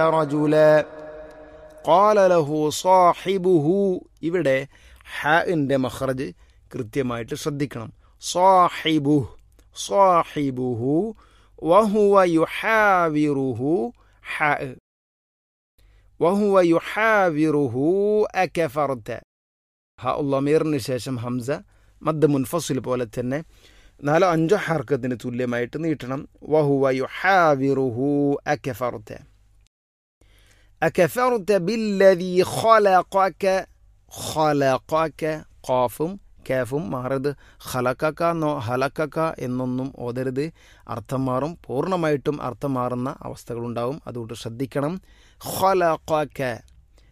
رجلا قال له صاحبه ഇവിടെ ഹാഇൻ്റെ മഖ്റജ് കൃത്യമായിട്ട് ശ്രദ്ധിക്കണം സാഹിബുഹ് സാഹിബുഹു വഹുവ യുഹാവിറുഹു ഹാ വഹുവ യുഹാവിറുഹു അകഫർത ഹ ഉള്ളമീറിന് ശേഷം ഹംസ മദ് മുൻഫസിൽ പോലെ തന്നെ നാലോ അഞ്ചോ ഹർക്കത്തിന് തുല്യമായിട്ട് നീട്ടണം വഹുവ യുഹാവിറുഹു അകഫർത അകഫർത ബില്ലദി ഖലഖക ഖലഖക ഖാഫും കാഫും മാറരുത് ഹലക്കക്ക എന്നോ ഹലക്കക്ക എന്നൊന്നും ഓതരുത് അർത്ഥം മാറും പൂർണ്ണമായിട്ടും അർത്ഥം മാറുന്ന അവസ്ഥകളുണ്ടാവും അതുകൊണ്ട് ശ്രദ്ധിക്കണം ഖലഖക